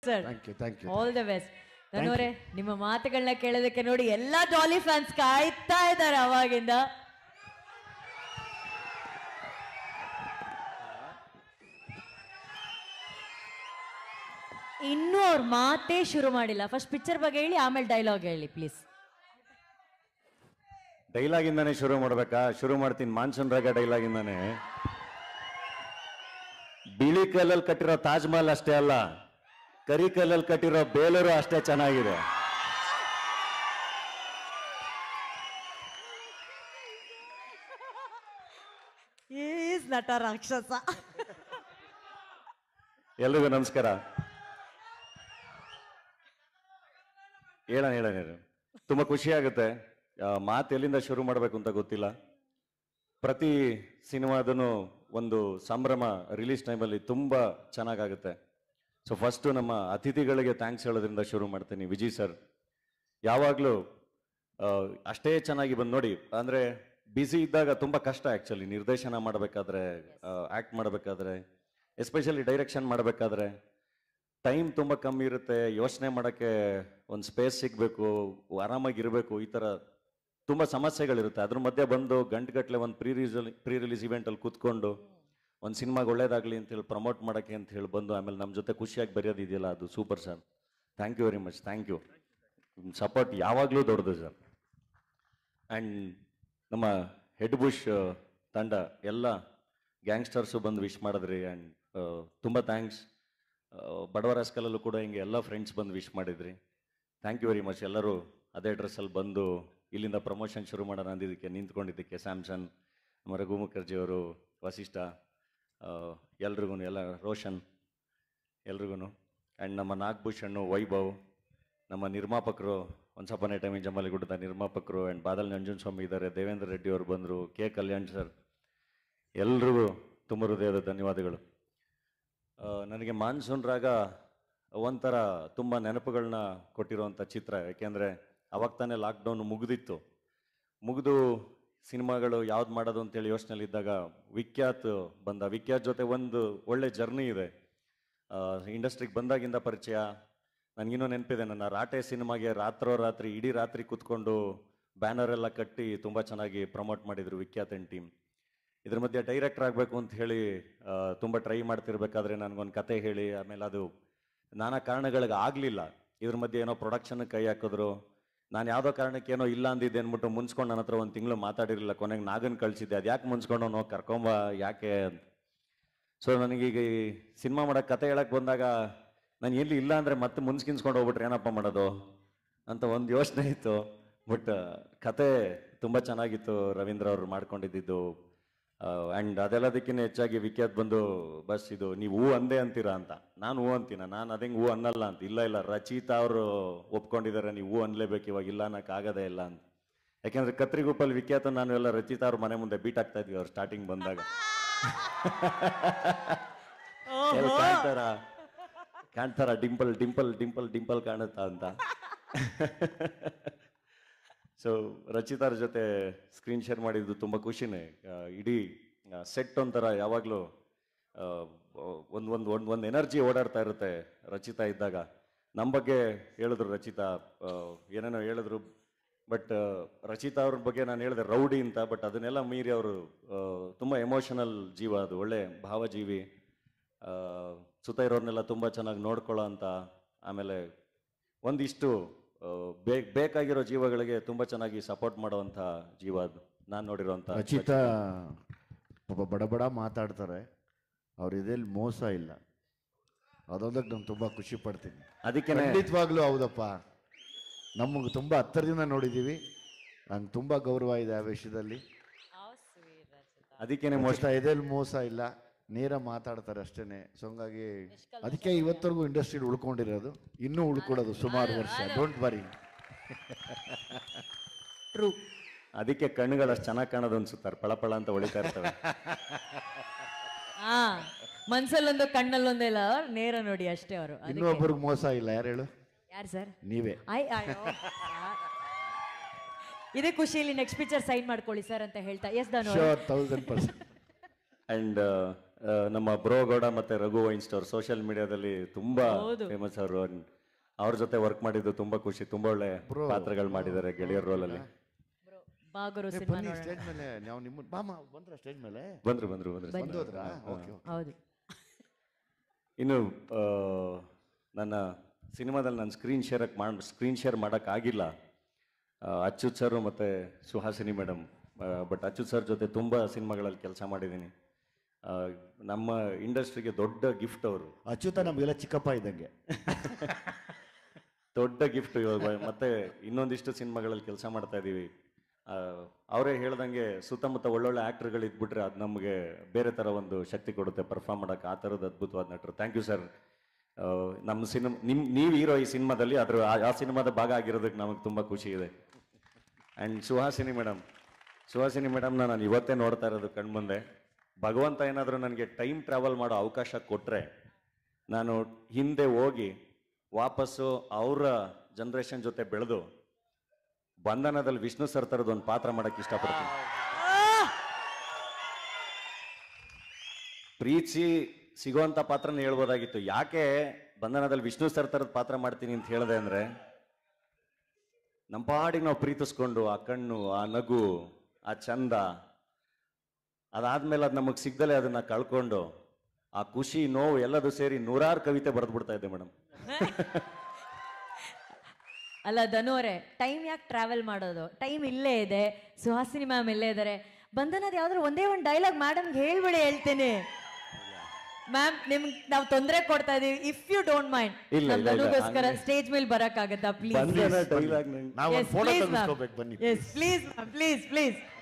Sir thank you thank you all the best ಧನುವರೇ ನಿಮ್ಮ ಮಾತುಗಳನ್ನ ಕೇಳೋದಕ್ಕೆ ನೋಡಿ ಎಲ್ಲಾ ಜಾಲಿ ಫ್ಯಾನ್ಸ್ ಕಾಯ್ತಾ ಇದ್ದಾರೆ ಅವಾಗಿಂದ ಇನ್ನೂ ಅವ್ರ ಮಾತೇ ಶುರು ಮಾಡಿಲ್ಲ ಫಸ್ಟ್ ಪಿಕ್ಚರ್ ಬಗ್ಗೆ ಹೇಳಿ ಆಮೇಲೆ ಡೈಲಾಗ್ ಹೇಳಿ ಪ್ಲೀಸ್ ಡೈಲಾಗ್ ಇಂದಾನೆ ಶುರು ಮಾಡ್ಬೇಕಾ ಶುರು ಮಾಡ್ತೀನಿ ಮಾನ್ಸೂನ್ ರಾಗ ಡೈಲಾಗ್ ಇಂದಾನೆ ಬಿಳಿ ಕಲ್ಲಲ್ಲಿ ಕಟ್ಟಿರೋ ತಾಜ್ ಮಹಲ್ ಅಷ್ಟೇ ಅಲ್ಲ ಕರಿ ಕಲ್ಲಲ್ಲಿ ಕಟ್ಟಿರೋ ಬೇಲೂರು ಅಷ್ಟೇ ಚೆನ್ನಾಗಿದೆ ಈಸ್ ನಟ ರಾಕ್ಷಸ ಎಲ್ರಿಗೂ ನಮಸ್ಕಾರ ಹೇಳೋಣ ಹೇಳೋಣ ಹೇಳೋಣ. ತುಂಬಾ ಖುಷಿ ಆಗುತ್ತೆ ಆ, ಮಾತು ಎಲ್ಲಿಂದ ಶುರು ಮಾಡಬೇಕು ಅಂತ ಗೊತ್ತಿಲ್ಲ ಪ್ರತಿ ಸಿನಿಮಾದನು ಒಂದು ಸಂಭ್ರಮ ರಿಲೀಸ್ ಟೈಮಲ್ಲಿ ತುಂಬಾ ಚೆನ್ನಾಗಾಗುತ್ತೆ ಸೊ ಫಸ್ಟು ನಮ್ಮ ಅತಿಥಿಗಳಿಗೆ ಥ್ಯಾಂಕ್ಸ್ ಹೇಳೋದ್ರಿಂದ ಶುರು ಮಾಡ್ತೀನಿ ವಿಜಯ್ ಸರ್ ಯಾವಾಗಲೂ ಅಷ್ಟೇ ಚೆನ್ನಾಗಿ ಬಂದು ನೋಡಿ ಅಂದರೆ ಬ್ಯುಸಿ ಇದ್ದಾಗ ತುಂಬ ಕಷ್ಟ ಆ್ಯಕ್ಚುಲಿ ನಿರ್ದೇಶನ ಮಾಡಬೇಕಾದ್ರೆ ಆ್ಯಕ್ಟ್ ಮಾಡಬೇಕಾದ್ರೆ ಎಸ್ಪೆಷಲಿ ಡೈರೆಕ್ಷನ್ ಮಾಡಬೇಕಾದ್ರೆ ಟೈಮ್ ತುಂಬ ಕಮ್ಮಿ ಇರುತ್ತೆ ಯೋಚನೆ ಮಾಡೋಕ್ಕೆ ಒಂದು ಸ್ಪೇಸ್ ಸಿಗಬೇಕು ಆರಾಮಾಗಿರಬೇಕು ಈ ಥರ ತುಂಬ ಸಮಸ್ಯೆಗಳಿರುತ್ತೆ ಅದ್ರ ಮಧ್ಯೆ ಬಂದು ಗಂಟೆಗಟ್ಟಲೆ ಒಂದು ಪ್ರೀ ರಿಲೀಸ್ ಪ್ರೀ ರಿಲೀಸ್ ಇವೆಂಟಲ್ಲಿ ಕೂತ್ಕೊಂಡು ಒಂದು ಸಿನಿಮಾಗೆ ಒಳ್ಳೇದಾಗಲಿ ಅಂತೇಳಿ ಪ್ರಮೋಟ್ ಮಾಡೋಕ್ಕೆ ಅಂತ ಹೇಳಿ ಬಂದು ಆಮೇಲೆ ನಮ್ಮ ಜೊತೆ ಖುಷಿಯಾಗಿ ಬರೆಯೋದಿದೆಯಲ್ಲ ಅದು super sir thank you very much thank you support ಯಾವಾಗಲೂ ದೊಡ್ಡದು ಸರ್ ಆ್ಯಂಡ್ ನಮ್ಮ ಹೆಡ್ ಬುಷ್ ತಂಡ ಎಲ್ಲ ಗ್ಯಾಂಗ್ಸ್ಟರ್ಸು ಬಂದು ವಿಶ್ ಮಾಡಿದ್ರಿ ಆ್ಯಂಡ್ ತುಂಬ ಥ್ಯಾಂಕ್ಸ್ ಬಡವರ ಸ್ಕಲಲ್ಲೂ ಕೂಡ ಹಿಂಗೆ ಎಲ್ಲ ಫ್ರೆಂಡ್ಸ್ ಬಂದು ವಿಶ್ ಮಾಡಿದ್ರಿ ಥ್ಯಾಂಕ್ ಯು ವೆರಿ ಮಚ್ ಎಲ್ಲರೂ ಅದೇ ಡ್ರೆಸ್ಸಲ್ಲಿ ಬಂದು ಇಲ್ಲಿಂದ ಪ್ರಮೋಷನ್ ಶುರು ಮಾಡೋಣ ಅಂದಿದ್ದಕ್ಕೆ ನಿಂತ್ಕೊಂಡಿದ್ದಕ್ಕೆ ಸ್ಯಾಮ್ಸನ್ ನಮ್ಮ ರಘು ಮುಖರ್ಜಿ ಅವರು ವಸಿಷ್ಠ ಎಲ್ರಿಗೂ ಎಲ್ಲ ರೋಷನ್ ಎಲ್ರಿಗೂ ಆ್ಯಂಡ್ ನಮ್ಮ ನಾಗಭೂಷಣ್ ವೈಭವ್ ನಮ್ಮ ನಿರ್ಮಾಪಕರು once upon a time in ಜಮಾಲಿಗುಡ್ಡದ ನಿರ್ಮಾಪಕರು ಆ್ಯಂಡ್ ಬಾದಲ್ ನಂಜುನ್ ಸ್ವಾಮಿ ಇದ್ದಾರೆ ದೇವೇಂದ್ರ ರೆಡ್ಡಿ ಅವರು ಬಂದರು ಕೆ ಕಲ್ಯಾಣ್ ಸರ್ ಎಲ್ರಿಗೂ ತುಂಬ ಹೃದಯದ ಧನ್ಯವಾದಗಳು ಆ, ನನಗೆ ಮಾನ್ಸೂನ್ ರಾಗ ಒಂಥರ ತುಂಬ ನೆನಪುಗಳನ್ನ ಕೊಟ್ಟಿರುವಂಥ ಚಿತ್ರ ಯಾಕೆಂದರೆ ಅವಾಗ ತಾನೇ ಲಾಕ್ಡೌನ್ ಮುಗಿದಿತ್ತು ಮುಗಿದು ಸಿನಿಮಾಗಳು ಯಾವ್ದು ಮಾಡೋದು ಅಂತೇಳಿ ಯೋಚನೆಯಲ್ಲಿದ್ದಾಗ ವಿಖ್ಯಾತ್ ಬಂದ ವಿಖ್ಯಾತ್ ಜೊತೆ ಒಂದು ಒಳ್ಳೆ ಜರ್ನಿ ಇದೆ ಇಂಡಸ್ಟ್ರಿಗೆ ಬಂದಾಗಿಂದ ಪರಿಚಯ ನನಗಿನ್ನೂ ನೆನಪಿದೆ ನನ್ನ ರಾಟೆ ಸಿನಿಮಾಗೆ ರಾತ್ರೋ ರಾತ್ರಿ ಇಡೀ ರಾತ್ರಿ ಕೂತ್ಕೊಂಡು ಬ್ಯಾನರ್ ಎಲ್ಲ ಕಟ್ಟಿ ತುಂಬ ಚೆನ್ನಾಗಿ ಪ್ರಮೋಟ್ ಮಾಡಿದ್ರು ವಿಖ್ಯಾತ್ ಆ್ಯಂಡ್ ಟೀಮ್ ಇದ್ರ ಮಧ್ಯೆ ಡೈರೆಕ್ಟರ್ ಆಗಬೇಕು ಅಂತ ಹೇಳಿ ಆ, ತುಂಬ ಟ್ರೈ ಮಾಡ್ತಿರ್ಬೇಕಾದ್ರೆ ನನಗೊಂದು ಕತೆ ಹೇಳಿ ಆಮೇಲೆ ಅದು ನಾನಾ ಕಾರಣಗಳಿಗೆ ಆಗಲಿಲ್ಲ ಇದ್ರ ಮಧ್ಯೆ ಏನೋ ಪ್ರೊಡಕ್ಷನ್ ಕೈ ಹಾಕಿದ್ರು ನಾನು ಯಾವುದೋ ಕಾರಣಕ್ಕೆ ಏನೋ ಇಲ್ಲ ಅಂದಿದ್ದೆ ಅಂದ್ಬಿಟ್ಟು ಮುನ್ಸ್ಕೊಂಡು ನನ್ನ ಹತ್ರ ಒಂದು ತಿಂಗಳು ಮಾತಾಡಿರಲಿಲ್ಲ ಕೊನೆಗೆ ನಾಗನ್ ಕಳಿಸಿದ್ದೆ ಅದು ಯಾಕೆ ಮುನ್ಸ್ಕೊಂಡು ಅವನು ಕರ್ಕೊಂಬ ಯಾಕೆ ಅಂತ ಸೊ ನನಗೀಗ ಈ ಸಿನಿಮಾ ಮಾಡೋಕೆ ಕತೆ ಹೇಳಕ್ಕೆ ಬಂದಾಗ ನಾನು ಎಲ್ಲಿ ಇಲ್ಲ ಅಂದರೆ ಮತ್ತೆ ಮುನ್ಸ್ಕಿನ್ಸ್ಕೊಂಡು ಹೋಗ್ಬಿಟ್ರೆ ಏನಪ್ಪ ಮಾಡೋದು ಅಂತ ಒಂದು ಯೋಚನೆ ಇತ್ತು ಬಟ್ ಕತೆ ತುಂಬ ಚೆನ್ನಾಗಿತ್ತು ರವೀಂದ್ರ ಅವರು ಮಾಡ್ಕೊಂಡಿದ್ದು ಆ್ಯಂಡ್ ಅದೆಲ್ಲದಕ್ಕಿಂತ ಹೆಚ್ಚಾಗಿ ವಿಖ್ಯಾತ್ ಬಂದು ಬಸ್ ಇದು ನೀವು ಹೂ ಅಂದೇ ಅಂತೀರಾ ಅಂತ ನಾನು ಹೂ ಅಂತೀನ ನಾನು ಅದಂಗೆ ಹೂ ಅನ್ನಲ್ಲ ಅಂತ ಇಲ್ಲ ಇಲ್ಲ ರಚಿತಾ ಅವರು ಒಪ್ಕೊಂಡಿದ್ದಾರೆ ನೀವು ಹೂ ಅನ್ಲೇಬೇಕು ಇವಾಗ ಇಲ್ಲ ಅನ್ನಕ್ಕೆ ಆಗದೇ ಇಲ್ಲ ಅಂತ ಯಾಕೆಂದ್ರೆ ಕತ್ರಿಗುಪ್ಪಲ್ಲಿ ವಿಖ್ಯಾತ ನಾನು ಎಲ್ಲ ರಚಿತಾ ಅವ್ರ ಮನೆ ಮುಂದೆ ಬೀಟ್ ಆಗ್ತಾ ಇದ್ವಿ ಅವ್ರು ಸ್ಟಾರ್ಟಿಂಗ್ ಬಂದಾಗ ಎಲ್ಲಿ ಕಾಣ್ತಾರ ಕಾಣ್ತಾರ ಡಿಂಪಲ್ ಡಿಂಪಲ್ ಡಿಂಪಲ್ ಡಿಂಪಲ್ ಕಾಣುತ್ತಾ ಅಂತ ಸೊ ರಚಿತಾರ ಜೊತೆ ಸ್ಕ್ರೀನ್ ಶೇರ್ ಮಾಡಿದ್ದು ತುಂಬ ಖುಷಿನೇ ಆ, ಇಡೀ ಸೆಟ್ ಒಂಥರ ಯಾವಾಗಲೂ ಒಂದು ಒಂದು ಒಂದು ಒಂದು ಎನರ್ಜಿ ಓಡಾಡ್ತಾ ಇರುತ್ತೆ ರಚಿತಾ ಇದ್ದಾಗ ನಮ್ಮ ಬಗ್ಗೆ ಹೇಳಿದ್ರು ರಚಿತಾ ಆ, ಏನೇನೋ ಹೇಳಿದ್ರು ಬಟ್ ರಚಿತಾ ಅವ್ರ ಬಗ್ಗೆ ನಾನು ಹೇಳಿದೆ ರೌಡಿ ಅಂತ ಬಟ್ ಅದನ್ನೆಲ್ಲ ಮೀರಿ ಅವರು ತುಂಬ ಎಮೋಷನಲ್ ಜೀವ ಅದು ಒಳ್ಳೆ ಭಾವಜೀವಿ ಆ, ಸುತ್ತ ಇರೋರ್ನೆಲ್ಲ ತುಂಬ ಚೆನ್ನಾಗಿ ನೋಡ್ಕೊಳ್ಳೋ ಅಂತ ಆಮೇಲೆ ಒಂದಿಷ್ಟು ಆ, ಬೇಕ್ ಬೇಕಾಗಿರೋ ಜೀವಗಳಿಗೆ ತುಂಬ ಚೆನ್ನಾಗಿ ಸಪೋರ್ಟ್ ಮಾಡುವಂಥ ಜೀವ ಅದು ನಾನು ನೋಡಿರೋಂಥ ರಚಿತಾ ಪಾಪ ಬಡ ಬಡ ಮಾತಾಡ್ತಾರೆ ಅವ್ರ ಇದಲ್ಲಿ ಮೋಸ ಇಲ್ಲ ಅದೊಂದಕ್ಕೆ ನಾನು ತುಂಬ ಖುಷಿ ಪಡ್ತೀನಿ ಅದಕ್ಕೇನೆ ಖಂಡಿತವಾಗ್ಲೂ ಹೌದಪ್ಪ ನಮಗೆ ತುಂಬ ಹತ್ತಿರದಿಂದ ನೋಡಿದ್ದೀವಿ ನಂಗೆ ತುಂಬ ಗೌರವ ಇದೆ ಆ ವಿಷಯದಲ್ಲಿ ಅದಕ್ಕೇನೆ ಮೋಸ್ಟ್ ಮೋಸ್ಟ್ ಇದಲ್ಲಿ ಮೋಸ ಇಲ್ಲ ನೇರ ಮಾತಾಡ್ತಾರೆ ಅಷ್ಟೇನೆ ಸೊ ಹಂಗಾಗಿ ಅದಕ್ಕೆ ಇವತ್ತರೆಗೂ ಇಂಡಸ್ಟ್ರಿಲಿ ಉಳ್ಕೊಂಡಿರೋದು ಇನ್ನೂ ಉಳ್ಕೊಳ್ಳೋದು ಸುಮಾರು ವರ್ಷ ಡೋಂಟ್ ವರಿ ಟ್ರೂ ಅದಕ್ಕೆ ಕಣ್ಣುಗಳು ಅಷ್ಟು ಚೆನ್ನಾಗಿ ಕಾಣೋದು ಅನ್ಸುತ್ತಾರೆ ಪಳಪಳ ಅಂತ ಹೊಳಿತಾ ಇರ್ತವೆ ಹಾ ಮನ್ಸಲ್ಲೊಂದು ಕಣ್ಣಲ್ಲೊಂದು ಇಲ್ಲ ನೇರ ನೋಡಿ ಅಷ್ಟೇ ಅವರು ಇನ್ನೂ ಒಬ್ಬರಿಗೆ ಮೋಸ ಇಲ್ಲ ಯಾರು ಹೇಳು ಯಾರು ಸರ್ ನೀವೇ ಐ ಅಯ್ಯೋ ಇದೇ ಖುಷಿಯಲ್ಲಿ ನೆಕ್ಸ್ಟ್ ಪಿಕ್ಚರ್ ಸೈನ್ ಮಾಡ್ಕೊಳ್ಳಿ ಸರ್ ಅಂತ ಹೇಳ್ತಾ yes Dhanu sure thousand percent and ah, ನಮ್ಮ ಬ್ರೋಗೌಡ ಮತ್ತೆ ರಘು ವೈನ್ ಸ್ಟೋರ್ ಸೋಷಿಯಲ್ ಮೀಡಿಯಾದಲ್ಲಿ ತುಂಬಾ ಹೌದು. ಫೇಮಸ್ ಅವರು ಅವ್ರ ಜೊತೆ ವರ್ಕ್ ಮಾಡಿದ್ದು ತುಂಬಾ ಖುಷಿ ತುಂಬಾ ಒಳ್ಳೆ ಪಾತ್ರಗಳು ಮಾಡಿದ್ದಾರೆ ಗೆಳೆಯರ ರೋಲಲ್ಲಿ ಬಾಗುರು ಏ, ಸಿನಿಮಾ ಬನ್ನಿ ನೋಡೋಣ ಸ್ಟೇಜ್ ಮೇಲೆ ನಾವು ನಿಮ್ಮ ಬಾಮ ಬಂದ್ರ ಸ್ಟೇಜ್ ಮೇಲೆ ಬಂದ್ರು ಬಂದ್ರು ಬಂದ್ರು ಬಂದೋದ್ರಾ ಓಕೆ ಹೌದು ಇನ್ನು ಆ, ನನ್ನ ಸಿನಿಮಾದಲ್ಲಿ ನಾನು ಸ್ಕ್ರೀನ್ ಶೇರ್ ಮಾಡಿ ಸ್ಕ್ರೀನ್ ಶೇರ್ ಮಾಡೋಕ್ಕಾಗಿಲ್ಲ ಆ, ಅಚ್ಯುತ್ ಸರ್ ಮತ್ತು Suhasini madam but Achyut sir ಜೊತೆ ತುಂಬ ಸಿನಿಮಾಗಳಲ್ಲಿ ಕೆಲಸ ಮಾಡಿದ್ದೀನಿ ಆ, ನಮ್ಮ ಇಂಡಸ್ಟ್ರಿಗೆ ದೊಡ್ಡ ಗಿಫ್ಟ್ ಅವರು ಅಚ್ಯುತ ನಮಗೆಲ್ಲ ಚಿಕ್ಕಪ್ಪ ಇದ್ದಂಗೆ ದೊಡ್ಡ ಗಿಫ್ಟ್ ಇವಾಗ ಮತ್ತೆ ಇನ್ನೊಂದಿಷ್ಟು ಸಿನಿಮಾಗಳಲ್ಲಿ ಕೆಲಸ ಮಾಡ್ತಾ ಇದ್ದೀವಿ ಅವರೇ ಹೇಳ್ದಂಗೆ ಸುತ್ತಮುತ್ತ ಒಳ್ಳೊಳ್ಳೆ ಆ್ಯಕ್ಟರ್ಗಳು ಇದ್ಬಿಟ್ರೆ ಅದು ನಮಗೆ ಬೇರೆ ಥರ ಒಂದು ಶಕ್ತಿ ಕೊಡುತ್ತೆ ಪರ್ಫಾರ್ಮ್ ಮಾಡೋಕೆ ಆ ಥರದ ಅದ್ಭುತವಾದ ನಟರು ಥ್ಯಾಂಕ್ ಯು ಸರ್ ನಮ್ಮ ಸಿನಿಮಾ ನಿಮ್ ನೀವು ಹೀರೋ ಈ ಸಿನಿಮಾದಲ್ಲಿ ಅದ್ರ ಆ- ಆ ಸಿನಿಮಾದ ಭಾಗ ಆಗಿರೋದಕ್ಕೆ ನಮಗೆ ತುಂಬ ಖುಷಿ ಇದೆ ಆ್ಯಂಡ್ ಸುಹಾಸಿನಿ ಮೇಡಮ್ ಸುಹಾಸಿನಿ ಮೇಡಮ್ನ ನಾನು ಇವತ್ತೇ ನೋಡ್ತಾ ಇರೋದು ಕಣ್ಮುಂದೆ ಭಗವಂತ ಏನಾದರೂ ನನಗೆ ಟೈಮ್ ಟ್ರಾವೆಲ್ ಮಾಡೋ ಅವಕಾಶ ಕೊಟ್ಟರೆ ನಾನು ಹಿಂದೆ ಹೋಗಿ ವಾಪಸ್ಸು ಅವರ ಜನ್ರೇಷನ್ ಜೊತೆ ಬೆಳೆದು ಬಂಧನದಲ್ಲಿ ವಿಷ್ಣು ಸರ್ ಥರದ್ದು ಒಂದು ಪಾತ್ರ ಮಾಡಕ್ಕೆ ಇಷ್ಟಪಡ್ತೀನಿ ಪ್ರೀತಿ ಸಿಗುವಂಥ ಪಾತ್ರನ ಹೇಳ್ಬೋದಾಗಿತ್ತು ಯಾಕೆ ಬಂಧನದಲ್ಲಿ ವಿಷ್ಣು ಸರ್ ಥರದ ಪಾತ್ರ ಮಾಡ್ತೀನಿ ಅಂತ ಹೇಳಿದೆ ಅಂದರೆ ನಮ್ಮ ಪಾಡಿಗೆ ನಾವು ಪ್ರೀತಿಸ್ಕೊಂಡು ಆ ಕಣ್ಣು ಆ ನಗು ಆ ಚಂದ ಅದಾದ್ಮೇಲೆ ಅದು ನಮಗೆ ಸಿಗ್ದಲೆ ಅದನ್ನ ಕಳ್ಕೊಂಡು ಆ ಖುಷಿ ನೋವು ಎಲ್ಲದೂ ಸೇರಿ ನೂರಾರು ಕವಿತೆ ಬರೆದು ಬಿಡ್ತಾ ಇದ್ದೆ ಮೇಡಮ್ ಅಲ್ಲ ಧನು ಅವರೇ ಟೈಮ್ ಯಾಕೆ ಟ್ರಾವೆಲ್ ಮಾಡೋದು ಟೈಮ್ ಇಲ್ಲೇ ಇದೆ ಸುಹಾಸಿನಿ ಮ್ಯಾಮ್ ಇಲ್ಲೇ ಇದ್ದಾರೆ ಬಂಧನದ ಯಾವ್ದಾದ್ರು ಒಂದೇ ಒಂದು ಡೈಲಾಗ್ ಮೇಡಮ್ಗೆ ಹೇಳ್ಬಿಡಿ ಹೇಳ್ತೀನಿ ಮ್ಯಾಮ್ ನಿಮ್ಗೆ ನಾವು ತೊಂದರೆ ಕೊಡ್ತಾ ಇದೀವಿ ಇಫ್ ಯು ಡೋಂಟ್ ಮೈಂಡ್ ಇಲ್ಲ, ಇಲ್ಲ, ಇಲ್ಲ, ಧನುಗೋಸ್ಕರ ಹಂಗೆ- ಸ್ಟೇಜ್ ಮೇಲೆ ಬರಕ್ಕಾಗತ್ತಾ ಪ್ಲೀಸ್ ಬಂಧನ ಡೈಲಾಗ್ ನಾವು Yes, ಒಂದು ಫೋಟೋ please, ma'am. ತೆಗೆಸ್ಕೋಬೇಕು ಬನ್ನಿ ಎಸ್ ಪ್ಲೀಸ್ ಪ್ಲೀಸ್ ಪ್ಲೀಸ್